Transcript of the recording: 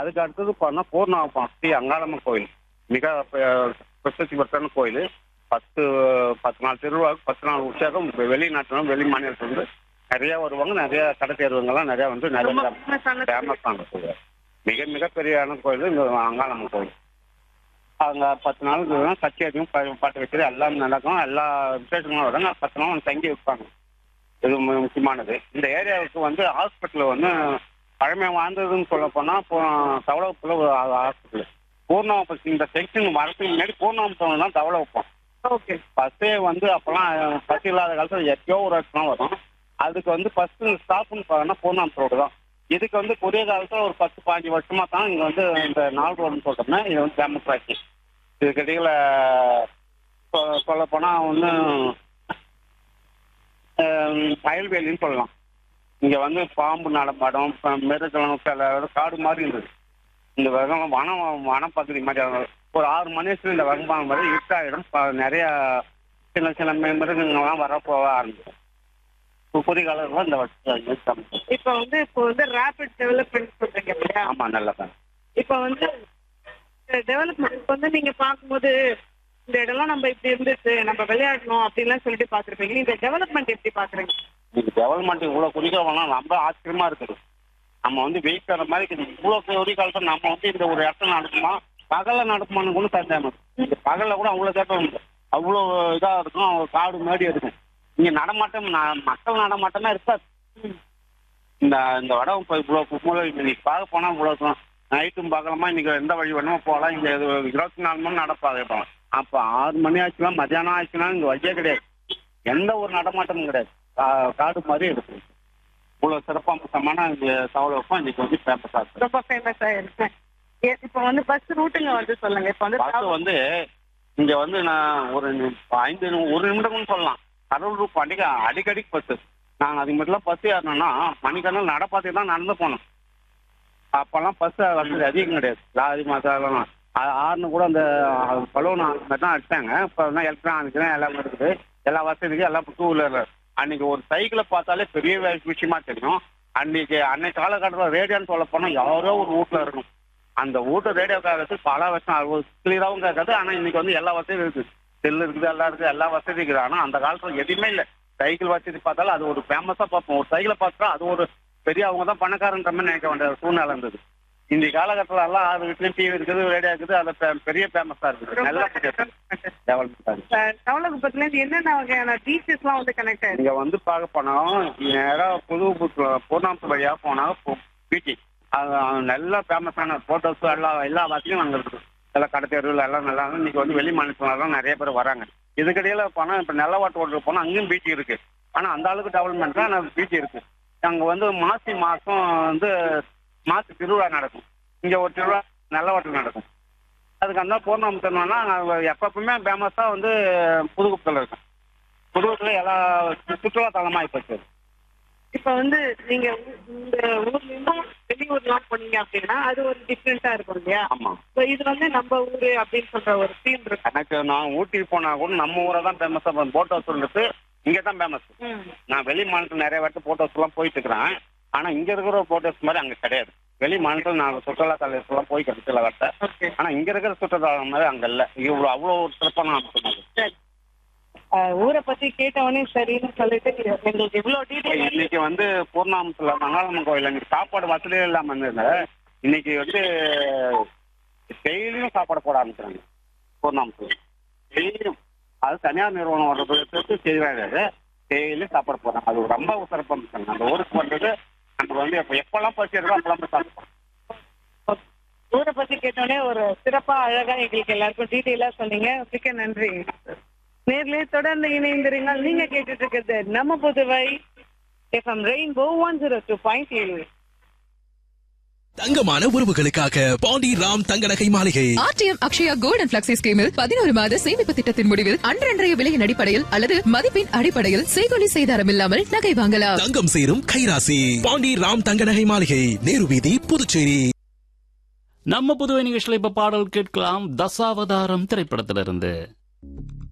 அதுக்கு அடுத்தது போனா பூர்ணாவப்பம் ஸ்ரீ அங்காளம்மன் கோயில் மிக அஹ், பிரசித்தி பெற்ற கோயில் பத்து பத்து நாள் திருவிழா பத்து நாள் உற்சாகம் வெளிநாட்டிலும் வெளி மாநிலத்திலிருந்து நிறைய வருவாங்க நிறைய கடை தேர்வுங்கெல்லாம் நிறைய வந்து ரொம்ப நிறைய famous ஆன ஃபேமஸ் ஆன கோயில் மிக மிகப்பெரியான கோயில் இந்த அங்காளம்மன் கோயில் அங்க பத்து நாளுக்கு தான் கச்சேரியும் பா- பாட்டு வைக்கிறது எல்லாம் நடக்கும் எல்லா விசேஷங்களும் வராங்க பத்து நாள் வந்து தங்கி வைப்பாங்க இது மு- முக்கியமானது இந்த ஏரியாவுக்கு வந்து ஹாஸ்பிட்டல் வந்து பழமை வாழ்ந்ததுன்னு சொல்ல போனா தவளப்புல ஒரு ஹாஸ்பிட்டல் பூர்ணாவப்பம் இந்த செக்ஷன் வரதுக்கு முன்னாடி பூர்ணாவப்பம் தான் தவளப்பம் ஓகே பஸ்ஸே வந்து அப்பெல்லாம் பஸ் இல்லாத காலத்துல எப்பயோ ஒரு வருஷம் வரும் அதுக்கு வந்து ஃபர்ஸ்ட் ஸ்டாப்னு பார்த்தோம்னா பூர்ணாம் ரோடு தான் இதுக்கு வந்து புதிய காலத்துல ஒரு பத்து பாஞ்சு வருஷமா தான் இங்க வந்து இந்த நாள் ரோடுன்னு சொல்றோம்னா இது வந்து ஃபேமஸ் ஆச்சு இதுக்கு இடையில சொல்ல போனா ஒன்று வயல்வெளின்னு சொல்லலாம் இங்க வந்து பாம்பு நடமாடும் ப- மிருகம் சில காடு மாதிரி இருந்தது இந்த வகம் வனம் வனப்பகுதி மாதிரி அது ஒரு ஆறு மணி நேரத்துல இந்த வகம்பாங்க மாதிரி இருட்டாயிடும் ப- நிறைய சின்ன சின்ன மி- மிருகங்கள்லாம் வர போக ஆரம்பிக்கும் இப்போ புதிய காலத்துல இந்த வருஷம் இப்போ வந்து இப்போ வந்து ரேபிட் டெவலப்மெண்ட் சொல்றீங்க இல்லையா ஆமா நல்லதா இப்போ வந்து டெவலப்மெண்ட் இப்போ வந்து நீங்க பார்க்கும்போது இந்த இடம்லாம் நம்ம இப்படி இருந்துச்சு நம்ம விளையாடணும் அப்படின்லாம் சொல்லிட்டு பார்த்துருப்பீங்க இந்த டெவலப்மெண்ட் எப்படி பாக்குறீங்க இந்த டெவலப்மெண்ட் இவ்வளவு குதிக்கிறவங்கலாம் ரொம்ப ஆச்சரியமா இருக்குது நம்ம வந்து வெயிட் தர மாதிரி இருக்குது இவ்வளவு பெரிய காலத்துல நம்ம வந்து இந்த ஒரு இடத்துல நடக்குமா பகல்ல நடக்குமான்னு கூட தெரியாம இந்த பகல்ல கூட அவ்வளவு தேட்டம் அவ்வளோ இதா இருக்கும் அவ்வளவு காடு மேடி இருக்கும் இங்க நடமாட்டம் ந- மக்கள் நடமாட்டமே இருக்காது இந்த இந்த வடம் இப்போ இவ்வளோ மூலம் இன்னைக்கு பார்க்க போனா இவ்வளோ நைட்டும் பார்க்கலாமா இன்னைக்கு எந்த வழி வேணுமோ போகலாம் இங்க இது இருபத்தி நாலு மணி நடப்பாங்க இப்போ அப்போ ஆறு மணி ஆச்சுன்னா மத்தியானம் ஆச்சுன்னா இங்க வழியே கிடையாது எந்த ஒரு நடமாட்டமும் கிடையாது கா- காடு மாதிரி இருக்கு இவ்வளவு சிறப்பம்சமான இந்த தவளவுக்கும் இன்னைக்கு வந்து ஃபேமஸா இருக்கு ரொம்ப ஃபேமஸ் ஆயிருக்கு ஏ- இப்போ வந்து பஸ் ரூட்டுங்க வந்து சொல்லுங்க இப்போ வந்து பஸ் வந்து இங்க வந்து நான் ஒரு நி- ஐந்து நிமி- ஒரு நிமிடம்னு சொல்லலாம் கடலூர் பாண்டிகை அடிக்கடி பஸ் நாங்க அதுக்கு மட்டும் பஸ் ஏறணும்னா மணிக்கணக்கில் நடப்பாத்தி தான் நடந்து போனோம் அப்பெல்லாம் பஸ் வசதி அதிகம் கிடையாது லாரி மசாலாம் ஆறுனு கூட அந்த பலூன் தான் அடிச்சாங்க இப்போ எலக்ட்ரான் அடிக்கிறேன் எல்லாமே இருக்குது எல்லா வசதிக்கும் எல்லாம் டூ வீலர் அன்னைக்கு ஒரு சைக்கிளை பார்த்தாலே பெரிய வி- விஷயமா தெரியும் அன்னைக்கு அன்னைக்கு காலகட்டத்தில் ரேடியோன்னு சொல்ல போனா யாரோ ஒரு வீட்டில் இருக்கும் அந்த வீட்டு ரேடியோ கேட்கறது பல வருஷம் ஆகும் கிளியராகவும் கேட்காது ஆனால் இன்னைக்கு வந்து எல்லா வசதியும் இருக்குது செல் இருக்குது எல்லாம் இருக்குது எல்லா வசதியும் இருக்குது ஆனால் அந்த காலத்தில் எதுவுமே இல்லை சைக்கிள் வசதி பார்த்தாலும் அது ஒரு ஃபேமஸாக பார்ப்போம் ஒரு சைக்கிளை பார்த்தா அது ஒரு பெரிய அவங்க தான் பணக்காரன்ற மாதிரி நினைக்க வேண்டிய ஒரு சூழ்நிலை இருந்தது இந்த காலகட்டத்தில் எல்லாம் ஆறு வீட்லையும் டிவி இருக்குது ரேடியோ இருக்குது அது பெ- பெரிய ஃபேமஸாக இருக்குது நல்லா டெவலப்மெண்ட் ஆகுது டெவலப்மெண்ட்ல இருந்து என்னென்ன வகையான பீச்சஸ்லாம் வந்து கனெக்ட் ஆயிருக்கு நீங்க வந்து பார்க்க போனாலும் நேராக புது பூர்ணாம்பு வழியாக போனாலும் பீச்சு அது நல்ல ஃபேமஸான ஃபோட்டோஸ் எல்லாம் எல்லா வசதியும் அங்கே இருக்குது எல்லாம் கடை தெருவில் எல்லாம் நல்லா இருக்கு. இன்னைக்கு வந்து வெளி மாநிலத்துலாம் நிறைய பேர் வராங்க இதுக்கிடையில போனால் இப்போ நெல்லவாட்டு ரோட்டில் போனால் அங்கேயும் பீச் இருக்கு ஆனால் அந்த அளவுக்கு டெவலப்மெண்ட் தான் ஆனால் பீச் இருக்கு அங்கே வந்து மாசி மாதம் வந்து மாசி திருவிழா நடக்கும் இங்கே ஒரு திருவிழா நெல்லவாட்டில் நடக்கும் அதுக்கு அந்த பூர்ணம் சொன்னோம்னா எப்பவுமே ஃபேமஸாக வந்து புதுக்குப்பத்தில் இருக்கும் புதுக்கோட்டையில் எல்லா சுற்றுலா தலமாக போச்சு இப்போ வந்து நீங்க ஊ- இந்த ஊர்ல இருந்து வெளியூர்லாம் போனீங்க அப்படின்னா அது ஒரு டிஃப்ரெண்டா இருக்கும் இல்லையா ஆமாம் இப்போ இது வந்து நம்ம ஊரு அப்படின்னு சொல்ற ஒரு ஃபீல் இருக்கு எனக்கு நான் ஊட்டி போனா கூட நம்ம ஊரை தான் ஃபேமஸாக போட் ஹவுஸ் இருந்துட்டு இங்கே தான் ஃபேமஸ் ம். நான் வெளி மாநிலத்தில் நிறைய வாட்டி போட் ஹவுஸ்லாம் போயிட்டு இருக்கிறேன் ஆனால் இங்கே இருக்கிற போட் ஹவுஸ் மாதிரி அங்கே கிடையாது வெளி மாநிலத்தில் நான் சுற்றுலா தலத்துலாம் போய் சில வாட்டை ஓகே ஆனால் இங்கே இருக்கிற சுற்றுலா மாதிரி அங்கே இல்லை இவ்வளோ அவ்வளோ ஒரு சிறப்பான அம்சம் அது சரி ஆஹ் ஊரை பத்தி கேட்டவொடனே சரின்னு சொல்லிட்டு எங்களுக்கு இவ்வளவு டீட்டெயில் இன்னைக்கு வந்து பூர்ணாமத்தில் மங்காளம்மன் கோயில் இன்னைக்கு சாப்பாடு வசதியே இல்லாமல் இருந்தது இன்னைக்கு வந்து டெய்லியும் சாப்பாடு போட ஆரம்பிக்கிறாங்க பூர்ணாமத்தில் டெய்லியும் அது தனியார் நிறுவனம் வர்றது செய்வாங்க டெய்லியும் சாப்பாடு போடுறாங்க அது ரொம்ப சிறப்பாக இருந்துச்சாங்க அந்த ஊருக்கு வந்தது நம்ம வந்து எப்போ எப்பெல்லாம் பசி இருக்கோ அப்பெல்லாம் போய் சாப்பிடுவோம் ஊரை பத்தி கேட்டோடனே ஒரு சிறப்பா அழகா எங்களுக்கு எல்லாருக்கும் டீட்டெயிலா சொன்னீங்க மிக்க நன்றி நேர்லயே தொடர்ந்து இணைந்திருங்கள் நீங்க கேட்டுட்டு இருக்கிறது நம்ம Puduvai FM rainbow one zero two point ஏழு தங்கமான உறவுகளுக்காக பாண்டி ராம் தங்க நகை மாளிகை RTM Akshaya gold and flexi ஸ்கீமில் பதினோரு மாத சேமிப்பு திட்டத்தின் முடிவில் அன்றன்றைய விலையின் அடிப்படையில் அல்லது மதிப்பின் அடிப்படையில் செய்கொலி செய்தாரம் இல்லாமல் நகை வாங்கலாம் தங்கம் சேரும் கைராசி பாண்டி ராம் தங்க நகை மாளிகை நேரு வீதி புதுச்சேரி நம்ம புதுவை நிகழ்ச்சியில் இப்ப பாடல் கேட்கலாம் தசாவதாரம் திரைப்படத்திலிருந்து